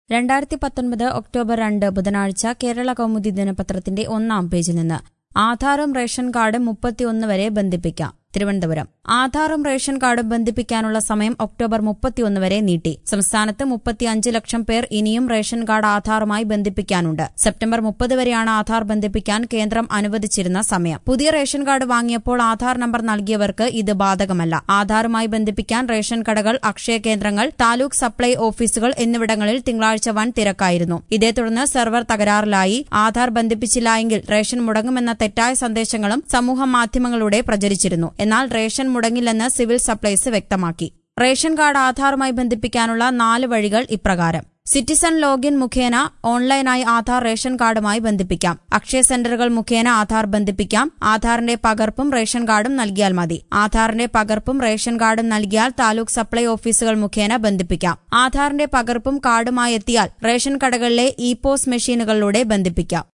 രണ്ടായിരത്തി പത്തൊൻപത് ഒക്ടോബർ രണ്ട് ബുധനാഴ്ച കേരള കൗമുദി ദിനപത്രത്തിന്റെ ഒന്നാം പേജിൽ നിന്ന് ആധാറും റേഷൻ കാർഡും മുപ്പത്തിയൊന്ന് വരെ ബന്ധിപ്പിക്കാം തിരുവനന്തപുരം ആധാറും റേഷൻ കാർഡും ബന്ധിപ്പിക്കാനുള്ള സമയം ഒക്ടോബർ മുപ്പത്തിയൊന്ന് വരെ നീട്ടി സംസ്ഥാനത്ത് മുപ്പത്തിയഞ്ച് ലക്ഷം പേർ ഇനിയും റേഷൻ കാർഡ് ആധാറുമായി ബന്ധിപ്പിക്കാനുണ്ട് സെപ്റ്റംബർ മുപ്പത് വരെയാണ് ആധാർ ബന്ധിപ്പിക്കാൻ കേന്ദ്രം അനുവദിച്ചിരുന്ന സമയം പുതിയ റേഷൻ കാർഡ് വാങ്ങിയപ്പോൾ ആധാർ നമ്പർ നൽകിയവർക്ക് ഇത് ബാധകമല്ല ആധാറുമായി ബന്ധിപ്പിക്കാൻ റേഷൻ കടകൾ അക്ഷയ കേന്ദ്രങ്ങൾ താലൂക്ക് സപ്ലൈ ഓഫീസുകൾ എന്നിവിടങ്ങളിൽ തിങ്കളാഴ്ച വൻ തിരക്കായിരുന്നു ഇതേ തുടർന്ന് സെർവർ തകരാറിലായി ആധാർ ബന്ധിപ്പിച്ചില്ല എങ്കിൽ റേഷൻ മുടങ്ങുമെന്ന തെറ്റായ സന്ദേശങ്ങളും സമൂഹ മാധ്യമങ്ങളിലൂടെ പ്രചരിച്ചിരുന്നു എന്നാൽ റേഷൻ മുടങ്ങില്ലെന്ന് സിവിൽ സപ്ലൈസ് വ്യക്തമാക്കി റേഷൻ കാർഡ് ആധാറുമായി ബന്ധിപ്പിക്കാനുള്ള നാല് വഴികൾ ഇപ്രകാരം സിറ്റിസൺ ലോഗിൻ മുഖേന ഓൺലൈനായി ആധാർ റേഷൻ കാർഡുമായി ബന്ധിപ്പിക്കാം അക്ഷയ സെന്ററുകൾ മുഖേന ആധാർ ബന്ധിപ്പിക്കാം ആധാറിന്റെ പകർപ്പും റേഷൻ കാർഡും നൽകിയാൽ മതി ആധാറിന്റെ പകർപ്പും റേഷൻ കാർഡും നൽകിയാൽ താലൂക്ക് സപ്ലൈ ഓഫീസുകൾ മുഖേന ബന്ധിപ്പിക്കാം ആധാറിന്റെ പകർപ്പും കാർഡുമായി എത്തിയാൽ റേഷൻ കടകളിലെ ഇ പോസ് മെഷീനുകളിലൂടെ ബന്ധിപ്പിക്കാം